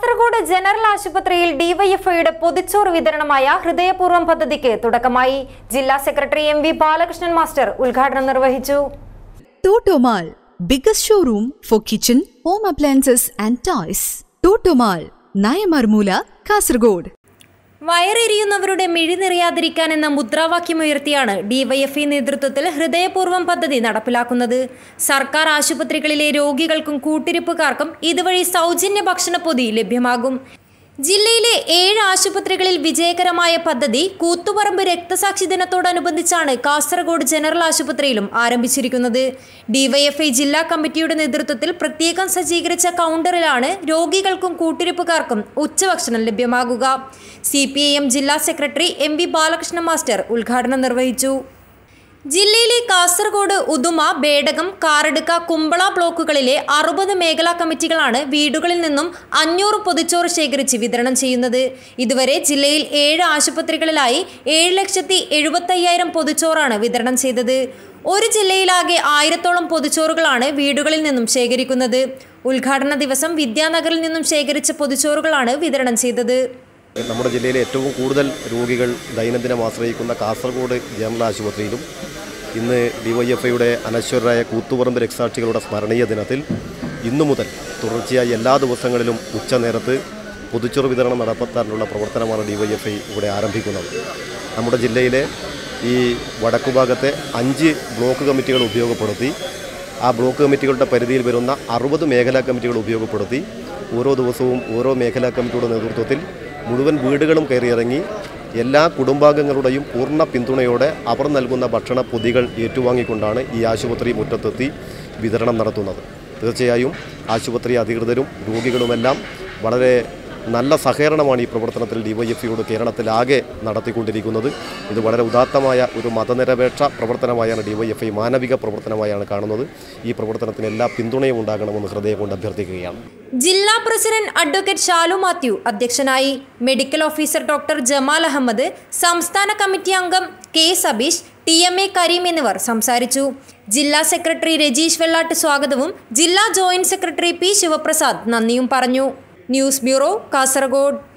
Kasaragod general ആശുപത്രിയിൽ ഡിവൈഎഫ്ഐയുടെ പൊതിച്ചോറ് വിതരണമായ ഹൃദയപൂർവ്വം പദ്ധതിക്ക് തുടക്കമായി ജില്ലാ secretary M V Balakrishnan master ഉദ്ഘാടനം നിർവഹിച്ചു Totomal, biggest showroom for kitchen, home appliances and toys. Totomal, Nayamarmula, Kasargod. വയറെരിയുന്നവരുടെ മിഴി നിറയാതിരിക്കാൻ എന്ന മുദ്രാവാക്യമുയർത്തിയാണ് ഡിവൈഎഫ്ഐ നേതൃത്വത്തിൽ ഹൃദയപൂർവ്വം പദ്ധതി നടപ്പിലാക്കുന്നത് സർക്കാർ ആശുപത്രികളിലെ രോഗികൾക്കും കൂട്ടിരിപ്പുകാർക്കും ഇതുവഴി സൗജന്യ ഭക്ഷണപ്പൊതി ലഭ്യമാകും ജില്ലയിലെ ഏഴ് ആശുപത്രികളിൽ വിജയകരമായ പദ്ധതി കൂത്തുപറമ്പ് രക്തസാക്ഷി ദിനത്തോടനുബന്ധിച്ചാണ് കാസർഗോഡ് ജനറൽ ആശുപത്രിയിലും ആരംഭിച്ചിരിക്കുന്നത് ഡിവൈഎഫ്ഐ ജില്ലാ കമ്മിറ്റിയുടെ നേതൃത്വത്തിൽ പ്രത്യേകം സജ്ജീകരിച്ച കൗണ്ടറിലാണ് രോഗികൾക്കും കൂട്ടിരിപ്പുകാർക്കും ഉച്ചഭക്ഷണം ലഭ്യമാകുക സി ജില്ലാ secretary M V Balakrishna master ഉദ്ഘാടനം നിർവഹിച്ചു ജില്ലയിലെ കാസർഗോഡ് ഉദുമ ബേഡകം കാറടുക്ക കുമ്പള ബ്ലോക്കുകളിലെ അറുപത് മേഖലാ കമ്മിറ്റികളാണ് വീടുകളിൽ നിന്നും അഞ്ഞൂറ് പൊതിച്ചോറ് ശേഖരിച്ച് വിതരണം ചെയ്യുന്നത് ഇതുവരെ ജില്ലയിൽ ഏഴ് ആശുപത്രികളിലായി ഏഴ് ലക്ഷത്തി എഴുപത്തയ്യായിരം പൊതിച്ചോറാണ് വിതരണം ചെയ്തത് ഒരു ജില്ലയിലാകെ ആയിരത്തോളം പൊതിച്ചോറുകളാണ് വീടുകളിൽ നിന്നും ശേഖരിക്കുന്നത് ഉദ്ഘാടന ദിവസം വിദ്യാനഗറിൽ നിന്നും ശേഖരിച്ച പൊതിച്ചോറുകളാണ് വിതരണം ചെയ്തത് നമ്മുടെ ജില്ലയിലെ ഏറ്റവും കൂടുതൽ രോഗികൾ ദൈനംദിനം ആശ്രയിക്കുന്ന കാസർഗോഡ് ജനറൽ ആശുപത്രിയിലും ഇന്ന് ഡിവൈഎഫ്ഐയുടെ അനശ്വരരായ കൂത്തുപറമ്പ് രക്തസാക്ഷികളുടെ സ്മരണീയ ദിനത്തിൽ ഇന്നു മുതൽ തുടർച്ചയായി എല്ലാ ദിവസങ്ങളിലും ഉച്ചനേരത്ത് പൊതുച്ചോറ് വിതരണം നടത്താനുള്ള പ്രവർത്തനമാണ് ഡിവൈഎഫ്ഐ ഇവിടെ ആരംഭിക്കുന്നത് നമ്മുടെ ജില്ലയിലെ ഈ വടക്കുഭാഗത്തെ അഞ്ച് ബ്ലോക്ക് കമ്മിറ്റികൾ ഉപയോഗപ്പെടുത്തി ആ ബ്ലോക്ക് കമ്മിറ്റികളുടെ പരിധിയിൽ വരുന്ന അറുപത് മേഖലാ കമ്മിറ്റികൾ ഉപയോഗപ്പെടുത്തി ഓരോ ദിവസവും ഓരോ മേഖലാ കമ്മിറ്റിയുടെ നേതൃത്വത്തിൽ മുഴുവൻ വീടുകളും കയറിയിറങ്ങി എല്ലാ കുടുംബാംഗങ്ങളുടെയും പൂർണ്ണ പിന്തുണയോടെ അവർ നൽകുന്ന ഭക്ഷണ പൊതികൾ ഏറ്റുവാങ്ങിക്കൊണ്ടാണ് ഈ ആശുപത്രി മുറ്റത്തെത്തി വിതരണം നടത്തുന്നത് തീർച്ചയായും ആശുപത്രി അധികൃതരും രോഗികളുമെല്ലാം വളരെ നല്ല സഹകരണമാണ് ഈ പ്രവർത്തനത്തിൽ ഡിവൈഎഫ്ഇയോട് കേരളത്തിലാകെ നടത്തിക്കൊണ്ടിരിക്കുന്നത് ഇത് വളരെ ഉദാത്തമായ ഒരു മതനിരപേക്ഷ പ്രവർത്തനമായാണ് ഡിവൈഎഫ്ഐ മാനവിക പ്രവർത്തനമായാണ് കാണുന്നത് ഈ പ്രവർത്തനത്തിന് എല്ലാ പിന്തുണയും ഉണ്ടാകണമെന്ന് ഹൃദയം കൊണ്ട് അഭ്യർത്ഥിക്കുകയാണ് ജില്ലാ പ്രസിഡന്റ് അഡ്വക്കേറ്റ് ഷാലു മാത്യു അധ്യക്ഷനായി medical officer doctor Jamal Ahmed സംസ്ഥാന കമ്മിറ്റി അംഗം K Sabeesh T M A Kareem എന്നിവർ സംസാരിച്ചു ജില്ലാ സെക്രട്ടറി രജീഷ് വെള്ളാട്ട് സ്വാഗതവും ജില്ലാ ജോയിന്റ് സെക്രട്ടറി പി ശിവപ്രസാദ് നന്ദിയും പറഞ്ഞു ന്യൂസ് ബ്യൂറോ കാസർഗോഡ്